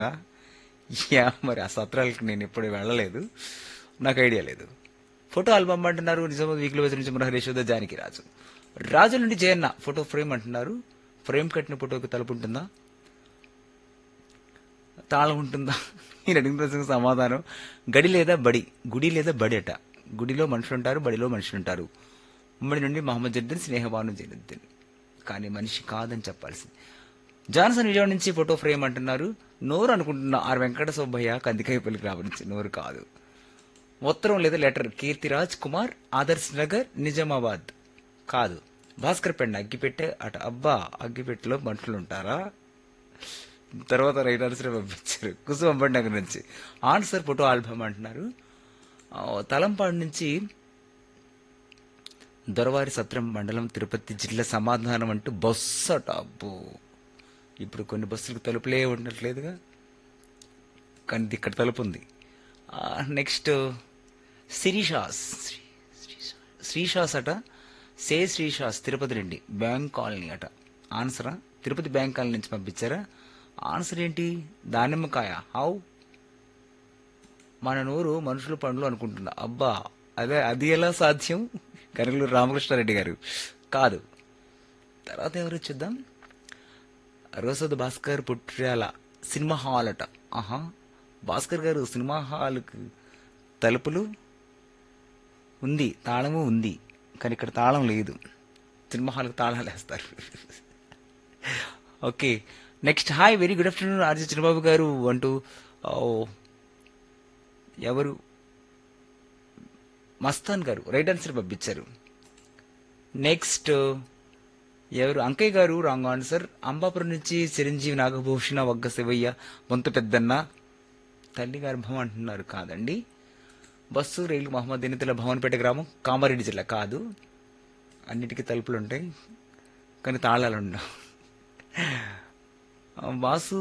yeah మరి ఆ సత్రాలకు నేను ఎప్పుడు వెళ్ళలేదు నాకు ఐడియా లేదు ఫోటో ఆల్బమ్ అంటున్నారు నిజామాబాద్ వీక్లో నుంచి మన హరీశ్వద జానకి రాజు రాజు నుండి జయన్న ఫోటో ఫ్రేమ్ అంటున్నారు ఫ్రేమ్ కట్టిన ఫోటోకి తలుపు ఉంటుందా తాళం ఉంటుందా నేను అడిగిన ప్రశ్నకు సమాధానం గడి లేదా బడి గుడి లేదా బడి అట గుడిలో మనుషులు ఉంటారు బడిలో మనుషులు ఉంటారు ఉమ్మడి నుండి మహమ్మద్ జద్దీన్ స్నేహబాను జైనుద్దీన్ కానీ మనిషి కాదని చెప్పాల్సింది జాన్సన్ విజయవాడ నుంచి ఫోటో ఫ్రేమ్ అంటున్నారు నోరు అనుకుంటున్న ఆర్ వెంకట సుబ్బయ్య కందికాయపల్లికి రావరించి నోరు కాదు ఉత్తరం లేదా లెటర్ కీర్తిరాజ్ కుమార్ ఆదర్శ్ నగర్ నిజామాబాద్ కాదు భాస్కర్ పెండ అగ్గిపెట్టే అట అబ్బా అగ్గిపెట్టెలో మనుషులు ఉంటారా తర్వాత రైట్ ఆన్సర్ పంపించారు కుసుమ బండి నగర్ నుంచి ఆన్సర్ ఫోటో ఆల్బమ్ అంటున్నారు ఆ, తలంపాడు నుంచి దొరవారి సత్రం మండలం తిరుపతి జిల్లా సమాధానం అంటూ బస్సు అట అబ్బో ఇప్పుడు కొన్ని బస్సులకు తలుపులే ఉండట్లేదుగా కానీ ఇది ఇక్కడ తలుపు ఉంది నెక్స్ట్ శ్రీషాస్ శ్రీషాస్ అట సే శ్రీషాస్ తిరుపతి నుండి బ్యాంక్ కాలనీ అట ఆన్సరా తిరుపతి బ్యాంక్ కాలనీ నుంచి పంపించారా ఆన్సర్ ఏంటి దానిమ్మకాయ హౌ మన నోరు మనుషుల పండ్లు అనుకుంటున్నా అబ్బా అదే అది ఎలా సాధ్యం కనుగలూరు రామకృష్ణారెడ్డి గారు కాదు తర్వాత ఎవరు చూద్దాం రోసద్ భాస్కర్ పుట్ర్యాల సినిమా హాల్ అట ఆహా భాస్కర్ గారు సినిమా హాల్కి తలుపులు ఉంది తాళము ఉంది కానీ ఇక్కడ తాళం లేదు సినిమా హాల్కి తాళాలు వేస్తారు okay next hi very good afternoon RG Chinnababu గారు అంటూ ఓ, ఎవరు మస్తాన్ గారు రైట్ ఆన్సర్ పంపించారు నెక్స్ట్ ఎవరు అంకయ్య గారు రాంగ్ ఆన్సర్ అంబాపురం నుంచి చిరంజీవి నాగభూషణ వగ్గ శివయ్య వంత పెద్దన్న తల్లి గర్భం అంటున్నారు కాదండి బస్సు రైలు మహమ్మద్ దినితుల భవన్పేట గ్రామం కామారెడ్డి జిల్లా కాదు అన్నిటికీ తలుపులు ఉంటాయి కానీ తాళాలు ఉండవు ఆ, వాసు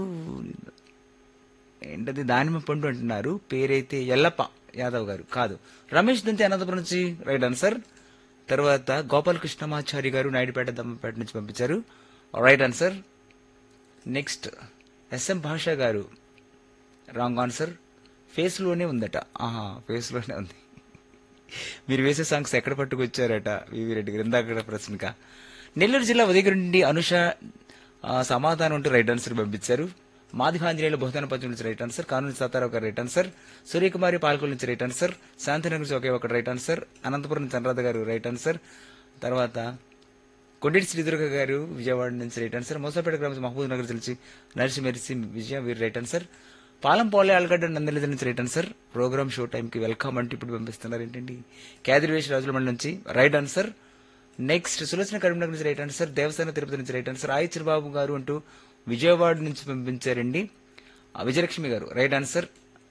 ఏంటది దానిమ్మ పండు అంటున్నారు పేరైతే ఎల్లప్ప యాదవ్ గారు కాదు రమేష్ దంతి అనంతపురం నుంచి రైట్ ఆన్సర్ తర్వాత గోపాలకృష్ణమాచారి గారు నాయుడుపేట దమ్మపేట నుంచి పంపించారు రైట్ ఆన్సర్ నెక్స్ట్ ఎస్ఎం భాష గారు రాంగ్ ఆన్సర్ ఫేస్ లోనే ఉందట ఆహా ఫేస్ లోనే ఉంది మీరు వేసే సాంగ్స్ ఎక్కడ పట్టుకొచ్చారట వివి రెడ్డి గారు ఇందాక ప్రశ్నక నెల్లూరు జిల్లా ఉదయగిరి నుండి అనుష ఆ, సమాధానం అంటూ రైట్ ఆన్సర్ పంపించారు మాదిభాంజనేయులు బహుదాన పంచం నుంచి రైట్ ఆన్సర్ కానూరు సతారావు గారు రైట్ ఆన్సర్ సూర్యకుమారి పాల్కొల్ నుంచి రైట్ ఆన్సర్ శాంతినగర్ నుంచి ఒకే ఒక రైట్ ఆన్సర్ అనంతపురం నుంచి అనురాధ గారు రైట్ ఆన్సర్ తర్వాత కొండేటి శ్రీదుర్గ గారు విజయవాడ నుంచి రైట్ ఆన్సర్ మోసపేట గ్రామం మహబూబ్ నగర్ తెలిసి నర్సి మెరిసి విజయ వీరు రైట్ ఆన్సర్ పాలం పోలే ఆలగడ్డ నందలిద నుంచి రైట్ ఆన్సర్ ప్రోగ్రామ్ షో టైంకి వెల్కమ్ అంటూ ఇప్పుడు పంపిస్తున్నారు ఏంటండి కేదిరివేష్ రాజుల మండలి నుంచి right answer next Sulochana Karimnagar నుంచి రైట్ ఆన్సర్ దేవసేన తిరుపతి నుంచి రైట్ ఆన్సర్ ఆయి చిరబాబు గారు అంటూ విజయవాడ నుంచి పంపించారండి ఆ, విజయలక్ష్మి గారు రైట్ ఆన్సర్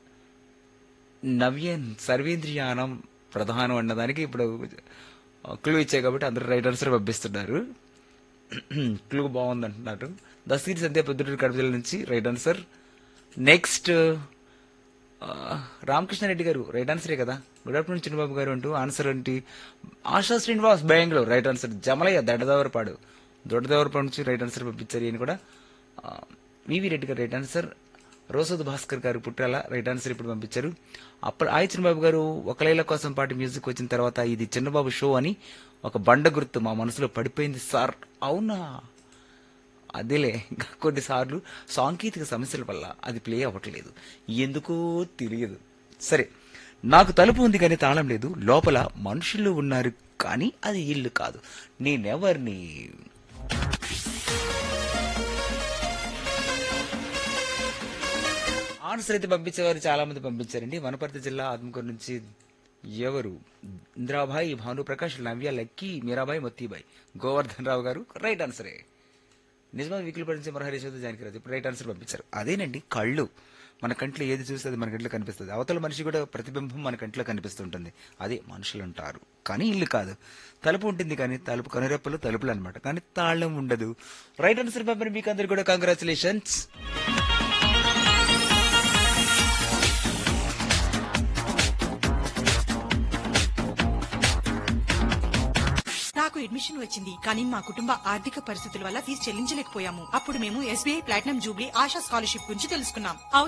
నవ్యన్ సర్వేంద్రియానం ప్రధానం అన్నదానికి ఇప్పుడు క్లూ ఇచ్చాయి కాబట్టి అందరూ రైట్ ఆన్సర్ పంపిస్తున్నారు క్లూ బాగుంది అంటున్నారు దస్తగిరి సంధ్య పొద్దుటూరు కడప జిల్లా నుంచి రైట్ ఆన్సర్ నెక్స్ట్ రామకృష్ణారెడ్డి గారు రైట్ ఆన్సరే కదా గుడ్ ఆఫ్టర్నూన్ చిన్నబాబు గారు అంటూ ఆన్సర్ ఏంటి ఆశా శ్రీనివాస్ బెంగళూరు రైట్ ఆన్సర్ జమలయ్య దొడ్డదేవరపాడు దొడ్డదేవరపాడు నుంచి రైట్ ఆన్సర్ పంపించారు ఈయన కూడా ఆ, వివి రెడ్డి గారు రైట్ ఆన్సర్ రోసద్ భాస్కర్ గారు పుట్టాల రైట్ ఆన్సర్ ఇప్పుడు పంపించారు అప్పుడు ఆయి చిన్నబాబు గారు ఒక లైల కోసం పాటు మ్యూజిక్ వచ్చిన తర్వాత ఇది చిన్నబాబు షో అని ఒక బండ గుర్తు మా మనసులో పడిపోయింది సార్ అవునా అదేలే ఇంకా కొన్నిసార్లు సాంకేతిక సమస్యల వల్ల అది ప్లే అవ్వట్లేదు ఎందుకో తెలియదు సరే నాకు తలుపు ఉంది కానీ తాళం లేదు లోపల మనుషులు ఉన్నారు కానీ అది ఇల్లు కాదు నేనెవరిని ఆన్సర్ అయితే పంపించేవారు చాలా మంది పంపించారండి వనపర్తి జిల్లా ఆత్మకూరు నుంచి ఎవరు ఇంద్రాబాయి భానుప్రకాష్ నవ్య లక్కీ మీరాబాయి మొత్తీబాయి గోవర్ధన్ రావు గారు రైట్ ఆన్సరే నిజమైన వీకులు పడించే మరహరీశ్వర జానకిరాజు ఇప్పుడు రైట్ ఆన్సర్ పంపించారు అదేనండి కళ్ళు మన కంట్లో ఏది చూస్తే అది మన కంట్లో కనిపిస్తుంది అవతల మనిషి కూడా ప్రతిబింబం మన కంట్లో కనిపిస్తుంటుంది అదే మనుషులు ఉంటారు కానీ ఇల్లు కాదు తలుపు ఉంటుంది కానీ తలుపు కనురెప్పలు తలుపులు అనమాట కానీ తాళం ఉండదు రైట్ ఆన్సర్ పంపిన మీకు అందరు కూడా కంగ్రాచులేషన్స్ నాకు అడ్మిషన్ అడ్మిషన్ వచ్చింది కానీ మా కుటుంబ ఆర్థిక పరిస్థితుల వల్ల ఫీజు చెల్లించలేకపోయాము అప్పుడు మేము SBI platinum jubilee Asha scholarship గురించి తెలుసుకున్నాం